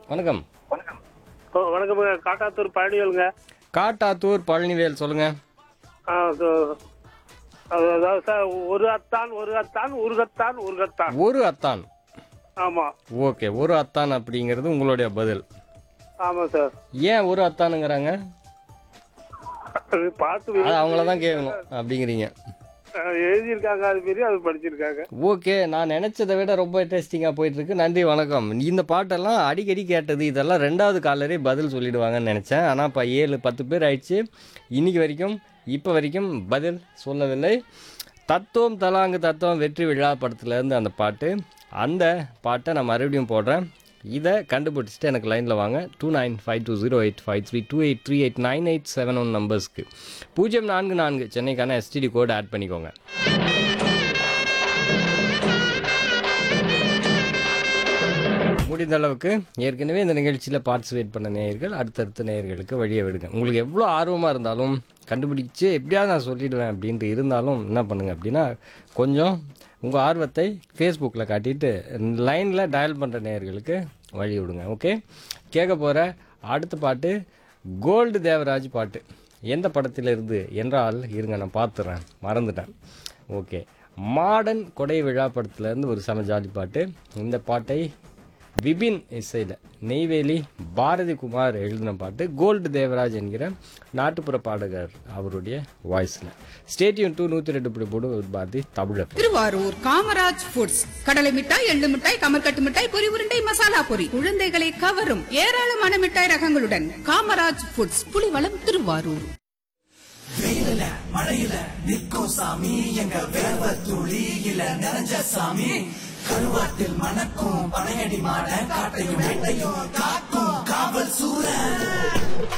வணக்கம் ஓ, வணக்கமுங்க காட்டாத்தூர் பழனிவேலுங்க காட்டாத்தூர் பழனிவேல் சொல்லுங்க ஆ, so- அது- அதாவது சார் ஒரு அத்தான் ஒரு அத்தான் உருகத்தான் உருகத்தான் ஒரு அத்தான் ஆமா ஓகே ஒரு அத்தான் அப்படிங்கிறது உங்களுடைய பதில் ஆமா சார் ஏன் ஒரு அத்தானுங்கிறாங்க அது பார்த்து அது அவங்கள தான் கேட்கணும் அப்படிங்கிறீங்க அஹ், எழுதியிருக்காங்க அது மாரி அது படிச்சிருக்காங்க ஓகே நான் நினைச்சதை விட ரொம்ப இன்ட்ரெஸ்டிங்காக போயிட்டு இருக்கு நன்றி வணக்கம் இந்த பாட்டெல்லாம் அடிக்கடி கேட்டது இதெல்லாம் ரெண்டாவது காலரே பதில் சொல்லிடுவாங்கன்னு நினச்சேன் ஆனால் இப்போ ஏழு பத்து பேர் ஆயிடுச்சு இன்னைக்கு வரைக்கும் இப்போ வரைக்கும் பதில் சொல்லவில்லை தத்துவம் தலாங்கு தத்துவம் வெற்றி விழா படத்துலேருந்து அந்த பாட்டு அந்த பாட்டை நான் மறுபடியும் போடுறேன் இதை கண்டுபிடிச்சிட்டு எனக்கு லைனில் வாங்க two nine five two zero eight five three two eight three eight nine eight seven one நம்பர்ஸ்க்கு பூஜ்ஜியம் நான்கு நான்கு சென்னைக்கான எஸ்டிடி கோட் ஆட் பண்ணிக்கோங்க முடிந்த அளவுக்கு ஏற்கனவே இந்த நிகழ்ச்சியில் பார்ட்டிசிபேட் பண்ண நேயர்கள் அடுத்தடுத்த நேயர்களுக்கு வழியை விடுங்க உங்களுக்கு எவ்வளோ ஆர்வமாக இருந்தாலும் கண்டுபிடிச்சு எப்படியாவது நான் சொல்லிடுவேன் அப்படின்ட்டு இருந்தாலும் என்ன பண்ணுங்க அப்படின்னா கொஞ்சம் உங்கள் ஆர்வத்தை ஃபேஸ்புக்கில் காட்டிட்டு லைனில் டயல் பண்ணுற நேயர்களுக்கு வழி விடுங்க ஓகே கேட்க போகிற அடுத்த பாட்டு கோல்டு தேவராஜ் பாட்டு எந்த படத்திலிருந்து என்றால் இருங்க நான் பார்த்துறேன் மறந்துட்டேன் ஓகே மாடர்ன் கொடை விழா படத்துலேருந்து ஒரு செம ஜாலி பாட்டு இந்த பாட்டை விபின் இசையில் நெய்வேலி பாரதி குமார் எழுதின பாட்டு கோல்டு தேவராஜ் என்கிற நாட்டுப்புற பாடகர் அவருடைய வாய்ஸில் ஸ்டேடியம் டூ நூற்றி ரெண்டு புள்ளி போடு ஒரு பாரதி தமிழர் திருவாரூர் காமராஜ் ஃபுட்ஸ் கடலை மிட்டாய் எள்ளு மிட்டாய் கமர்கட்டு மிட்டாய் பொரி உருண்டை மசாலா பொரி குழந்தைகளை கவரும் ஏராளமான மிட்டாய் ரகங்களுடன் காமராஜ் ஃபுட்ஸ் புலிவளம் திருவாரூர் மழையில நிற்கும் சாமி எங்க வேர்வ துளியில நிறைஞ்ச சாமி கருவாட்டில் மணக்கும் பனையடி மாட காட்டையும் வெட்டையும்